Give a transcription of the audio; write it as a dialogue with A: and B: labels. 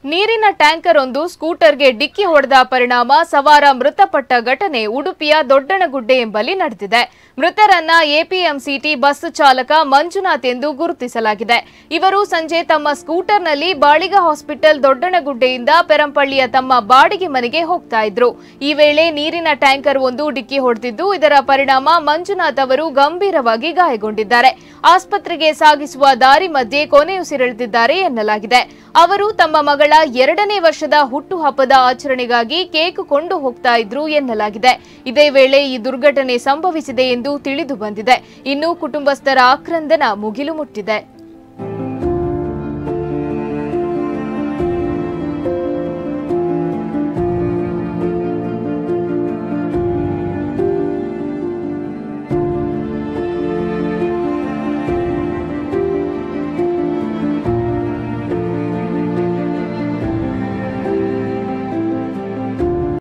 A: ನೀರಿನ ಟ್ಯಾಂಕರ್ ಒಂದು ಸ್ಕೂಟರ್ಗೆ ಡಿಕ್ಕಿ ಹೊಡೆದ ಪರಿಣಾಮ ಸವಾರ ಮೃತಪಟ್ಟ ಘಟನೆ ಉಡುಪಿಯ ದೊಡ್ಡನಗುಡ್ಡೆ ಎಂಬಲ್ಲಿ ನಡೆದಿದೆ ಮೃತರನ್ನ ಎಪಿಎಂಸಿಟಿ ಬಸ್ ಚಾಲಕ ಮಂಜುನಾಥ್ ಎಂದು ಗುರುತಿಸಲಾಗಿದೆ ಇವರು ಸಂಜೆ ತಮ್ಮ ಸ್ಕೂಟರ್ನಲ್ಲಿ ಬಾಳಿಗ ಹಾಸ್ಪಿಟಲ್ ದೊಡ್ಡನಗುಡ್ಡೆಯಿಂದ ಪೆರಂಪಳ್ಳಿಯ ತಮ್ಮ ಬಾಡಿಗೆ ಮನೆಗೆ ಹೋಗ್ತಾ ಇದ್ರು ಈ ವೇಳೆ ನೀರಿನ ಟ್ಯಾಂಕರ್ ಒಂದು ಡಿಕ್ಕಿ ಹೊಡೆದಿದ್ದು ಇದರ ಪರಿಣಾಮ ಮಂಜುನಾಥ್ ಅವರು ಗಂಭೀರವಾಗಿ ಗಾಯಗೊಂಡಿದ್ದಾರೆ ಆಸ್ಪತ್ರೆಗೆ ಸಾಗಿಸುವ ದಾರಿ ಮಧ್ಯೆ ಕೊನೆಯುಸಿರೆಳೆದಿದ್ದಾರೆ ಎನ್ನಲಾಗಿದೆ ಅವರು ತಮ್ಮ ಮಗಳ ಎರಡನೇ ವರ್ಷದ ಹುಟ್ಟುಹಬ್ಬದ ಆಚರಣೆಗಾಗಿ ಕೇಕ್ ಕೊಂಡು ಹೋಗ್ತಾ ಇದ್ರು ಎನ್ನಲಾಗಿದೆ ಇದೇ ವೇಳೆ ಈ ದುರ್ಘಟನೆ ಸಂಭವಿಸಿದೆ ಎಂದು ತಿಳಿದು ಬಂದಿದೆ ಇನ್ನು ಕುಟುಂಬಸ್ಥರ ಆಕ್ರಂದನ ಮುಗಿಲು ಮುಟ್ಟಿದೆ